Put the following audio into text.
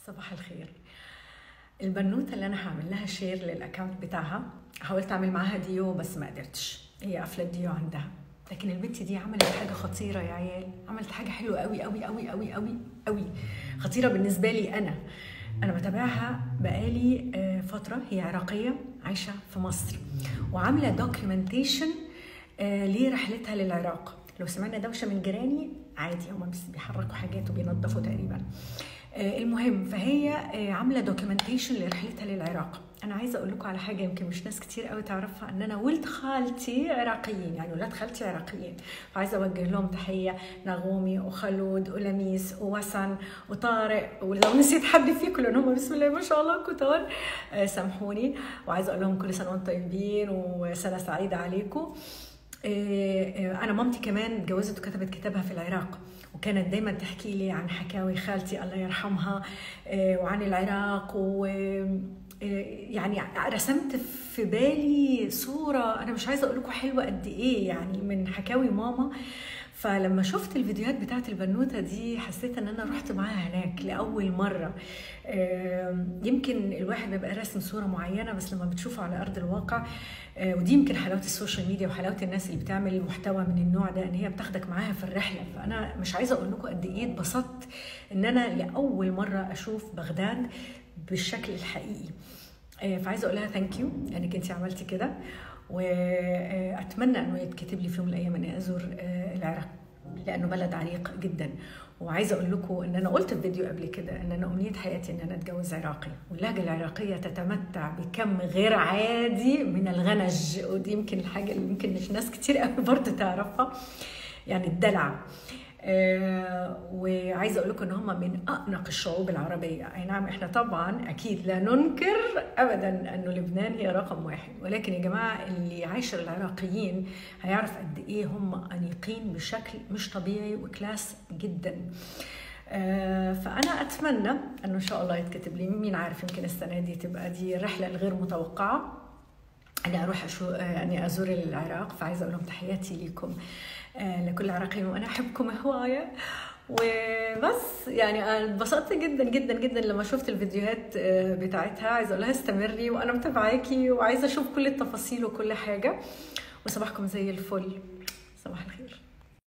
صباح الخير البنوته اللي انا هعمل لها شير للاكونت بتاعها حاولت اعمل معاها ديو بس ما قدرتش هي قافله الديو عندها لكن البنت دي عملت حاجه خطيره يا عيال عملت حاجه حلوه قوي قوي قوي قوي قوي قوي خطيره بالنسبه لي انا انا بتابعها بقالي آه، فتره هي عراقيه عايشه في مصر وعامله دوكيومنتيشن لرحلتها للعراق لو سمعنا دوشه من جيراني عادي هم بس بيحركوا حاجات وبينظفوا تقريبا آه، المهم فهي آه، عامله دوكيومنتيشن لرحلتها للعراق انا عايزه اقول لكم على حاجه يمكن مش ناس كتير قوي تعرفها ان انا ولد خالتي عراقيين يعني ولاد خالتي عراقيين فعايزه اوجه لهم تحيه نغومي وخلود ولميس ووسن وطارق ولو نسيت حد فيكم لان هم بسم الله ما شاء الله كتار آه، سامحوني وعايزه اقول لهم كل سنه وانتم طيبين وسنه سعيده عليكم آه، آه، انا مامتي كمان اتجوزت وكتبت كتابها في العراق وكانت دايما تحكي لي عن حكاوي خالتي الله يرحمها آه، وعن العراق و آه، يعني رسمت في بالي صورة أنا مش عايزة أقول لكم حلوة قد إيه يعني من حكاوي ماما فلما شفت الفيديوهات بتاعت البنوتة دي حسيت ان انا رحت معاها هناك لأول مرة آم، يمكن الواحد بيبقى راسم صورة معينة بس لما بتشوفه على أرض الواقع آه، ودي يمكن حلاوة السوشيال ميديا وحلاوة الناس اللي بتعمل محتوى من النوع ده ان هي بتاخدك معاها في الرحلة فأنا مش عايزة أقول لكم قد إيه اتبسطت ان أنا لأول مرة أشوف بغداد بالشكل الحقيقي آه، فعايزه اقول لها ثانك يو انك انت عملتي كده واتمنى انه يتكتب لي في يوم من الايام اني ازور آه، العراق لانه بلد عريق جدا وعايزه اقول لكم ان انا قلت في فيديو قبل كده ان انا امنيه حياتي ان انا اتجوز عراقي واللهجه العراقيه تتمتع بكم غير عادي من الغنج ودي يمكن الحاجه اللي يمكن مش ناس كتير قوي برضه تعرفها يعني الدلع آه، وعايزه اقول لكم ان هم من انق الشعوب العربيه اي نعم احنا طبعا اكيد لا ننكر ابدا انه لبنان هي رقم واحد ولكن يا جماعه اللي عايش العراقيين هيعرف قد ايه هم انيقين بشكل مش طبيعي وكلاس جدا آه، فانا اتمنى انه ان شاء الله يتكتب لي مين عارف يمكن السنه دي تبقى دي الرحله الغير متوقعه اني اروح أشو... آه، اني ازور العراق فعايزه اقول لهم تحياتي ليكم آه، لكل العراقيين وانا احبكم هوايه وبس يعني انا اتبسطت جدا جدا جدا لما شفت الفيديوهات آه، بتاعتها عايزه اقول لها استمري وانا متابعاكي وعايزه اشوف كل التفاصيل وكل حاجه وصباحكم زي الفل صباح الخير